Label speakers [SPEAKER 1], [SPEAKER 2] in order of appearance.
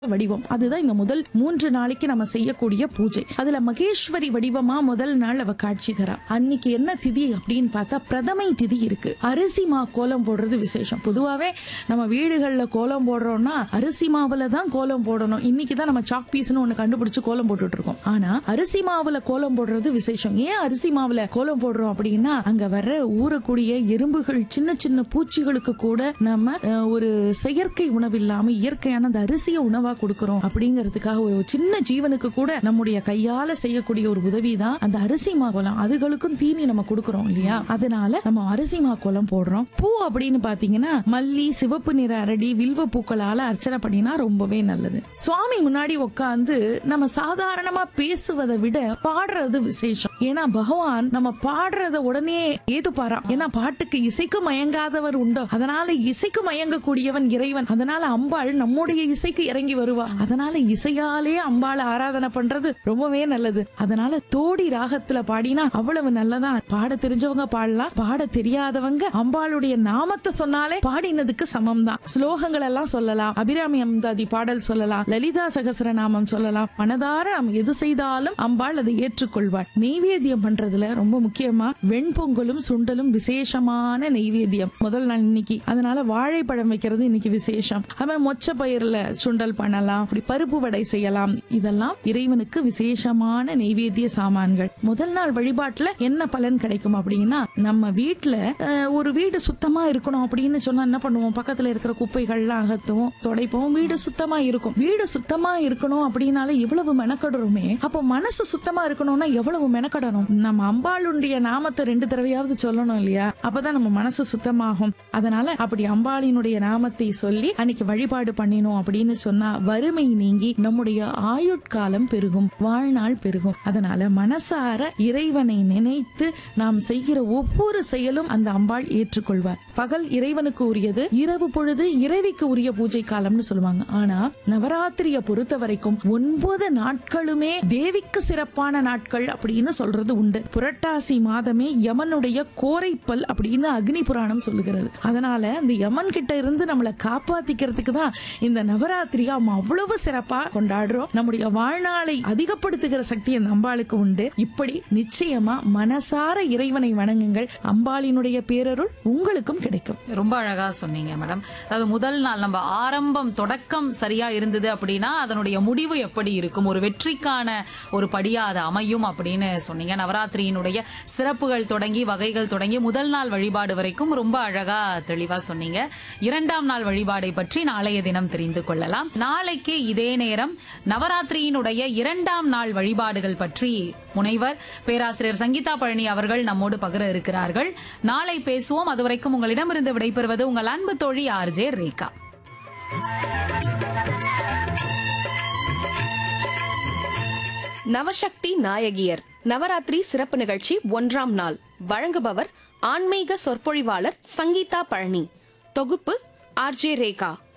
[SPEAKER 1] வடிவம் அதுதான் இந்த முதல் மூன்று நாளைக்கு நம்ம செய்யக்கூடிய பூஜை அதுல மகேஸ்வரி வடிவமா முதல் நாள் அவ காட்சி தரா அன்னைக்கு என்ன திதி அப்படின்னு பார்த்தா பிரதமை திதி இருக்கு அரிசி மா கோலம் போடுறது விசேஷம் பொதுவாவே நம்ம வீடுகள்ல கோலம் போடுறோம்னா அரிசி மாவுல தான் கோலம் போடணும் இன்னைக்கு தான் நம்ம சாக் பீஸ்னு ஒண்ணு கண்டுபிடிச்சு கோலம் போட்டுட்டு இருக்கோம் ஆனா அரிசி மாவுல கோலம் போடுறது விசேஷம் ஏன் அரிசி மாவுல கோலம் போடுறோம் அப்படின்னா அங்க வர்ற ஊறக்கூடிய எறும்புகள் சின்ன சின்ன பூச்சிகளுக்கு கூட நம்ம அஹ், ஒரு செயற்கை உணவு இல்லாம இயற்கையான அந்த அரிசியை உணவா கொடுக்கறோம் அப்படிங்கிறதுக்காக ஒரு சின்ன ஜீவனுக்கு கூட நம்முடைய கையால செய்யக்கூடிய ஒரு உதவி தான் அந்த அரிசி மா கோலம் அதுகளுக்கும் தீனி நம்ம கொடுக்கறோம் இல்லையா அதனால நம்ம அரிசி மா கோலம் போடுறோம் பூ அப்படின்னு பாத்தீங்கன்னா மல்லி சிவப்பு நிற அரடி வில்வ பூக்களால அர்ச்சனை பண்ணினா ரொம்பவே நல்லது சுவாமி முன்னாடி உட்கார்ந்து நம்ம சாதாரணமா பேசுவதை விட பாடுறது விசேஷம் ஏன்னா பகவான் நம்ம பாடுறத உடனே ஏதுப்பாராம் ஏன்னா பாட்டுக்கு இசைக்கு மயங்காதவர் உண்டோ அதனால இசைக்கு மயங்கக்கூடியவன் இறைவன் அதனால அம்பாள் நம்முடைய இசைக்கு இறங்கி வருவா அதனால இசையாலே அம்பாளை ஆராதனை பண்றது ரொம்பவே நல்லது அதனால தோடி ராகத்துல பாடினா அவ்வளவு நல்லதா பாட தெரிஞ்சவங்க பாடலாம் பாட தெரியாதவங்க அம்பாளுடைய நாமத்தை சொன்னாலே பாடினதுக்கு சமம் தான் ஸ்லோகங்கள் எல்லாம் சொல்லலாம் அபிராமி அம்தாதி பாடல் சொல்லலாம் லலிதா சகசரநாமம் சொல்லலாம் மனதார நாம் எது செய்தாலும் அம்பாள் அதை ஏற்றுக்கொள்வாள் நெய்வேத்தியம் பண்றதுல ரொம்ப முக்கியமா வெண்பொங்கலும் சுண்டலும் விசேஷமான நெய்வேத்தியம் முதல் நாள் இன்னைக்கு அதனால வாழைப்பழம் வைக்கிறது இன்னைக்கு விசேஷம் அவன் மொச்ச பயிர்ல சுண்டல் பண்ணலாம் அப்படி பருப்பு வடை செய்யலாம் இதெல்லாம் இறைவனுக்கு விசேஷமான நெய்வேத்திய சாமான்கள் முதல் நாள் வழிபாட்டுல என்ன பலன் கிடைக்கும் அப்படின்னா நம்ம வீட்டுல அஹ், ஒரு வீடு சுத்தமா இருக்கணும் அப்படின்னு சொன்னா என்ன பண்ணுவோம் பக்கத்துல இருக்கிற குப்பைகள்லாம் அகத்துவோம் துடைப்போம் வீடு சுத்தமா இருக்கும் வீடு சுத்தமா இருக்கணும் அப்படின்னாலே எவ்வளவு மெனக்கடுறோமே அப்போ மனசு சுத்தமா இருக்கணும்னா எவ்வளவு மெனக்கடணும் நம்ம அம்பாளுடைய நாமத்தை ரெண்டு தடவையாவது சொல்லணும் இல்லையா அப்பதான் நம்ம மனசு சுத்தமாகும் அதனால அப்படி அம்பாளினுடைய நாமத்தை சொல்லி அன்னைக்கு வழிபாடு பண்ணினோம் அப்படின்னு சொன்னா வறுமை நீங்கி நம்முடைய ஆயுட்காலம் பெருகும் வாழ்நாள் பெருகும் அதனால மனசார இறைவனை நினைத்து நாம் செய்கிற ஒவ்வொரு செயலும் அந்த அம்பாள் ஏற்றுக்கொள்வார் பகல் இறைவனுக்கு உரியது இரவு பொழுது இறைவிக்கு உரிய பூஜை காலம்னு சொல்லுவாங்க ஆனா நவராத்திரிய பொறுத்த வரைக்கும் ஒன்பது நாட்களுமே தேவிக்கு சிறப்பான நாட்கள் அப்படின்னு சொல்றது உண்டு புரட்டாசி மாதமே யமனுடைய கோரைப்பல் அப்படின்னு அக்னி புராணம் சொல்லுகிறது அதனால இந்த யமன் கிட்ட இருந்து நம்மளை காப்பாத்திக்கிறதுக்கு தான் இந்த நவராத்திரியா நம்ம அவ்வளவு சிறப்பா கொண்டாடுறோம் நம்முடைய வாழ்நாளை அதிகப்படுத்துகிற சக்தி அந்த அம்பாளுக்கு உண்டு இப்படி நிச்சயமா மனசார இறைவனை வணங்குங்கள் அம்பாளினுடைய பேரருள் உங்களுக்கும் கிடைக்கும்
[SPEAKER 2] ரொம்ப அழகா சொன்னீங்க மேடம் அதாவது முதல் நாள் நம்ம ஆரம்பம் தொடக்கம் சரியா இருந்தது அப்படின்னா அதனுடைய முடிவு எப்படி இருக்கும் ஒரு வெற்றிக்கான ஒரு படியா அது அமையும் அப்படின்னு சொன்னீங்க நவராத்திரியினுடைய சிறப்புகள் தொடங்கி வகைகள் தொடங்கி முதல் நாள் வழிபாடு வரைக்கும் ரொம்ப அழகா தெளிவா சொன்னீங்க இரண்டாம் நாள் வழிபாடை பற்றி நாளைய தினம் தெரிந்து கொள்ளலாம் நாளைக்கு இதே நேரம் நவராத்திரியினுடைய இரண்டாம் நாள் வழிபாடுகள் பற்றி முனைவர் பேராசிரியர் சங்கீதா பழனி அவர்கள் நம்மோடு பகிர இருக்கிறார்கள் நாளை பேசுவோம் அதுவரைக்கும் உங்களிடமிருந்து விடைபெறுவது உங்கள் அன்பு தோழி ஆர்ஜே ரேகா
[SPEAKER 3] நவசக்தி நாயகியர் நவராத்திரி சிறப்பு நிகழ்ச்சி ஒன்றாம் நாள் வழங்குபவர் ஆன்மீக சொற்பொழிவாளர் சங்கீதா பழனி தொகுப்பு ஆர்ஜே ரேகா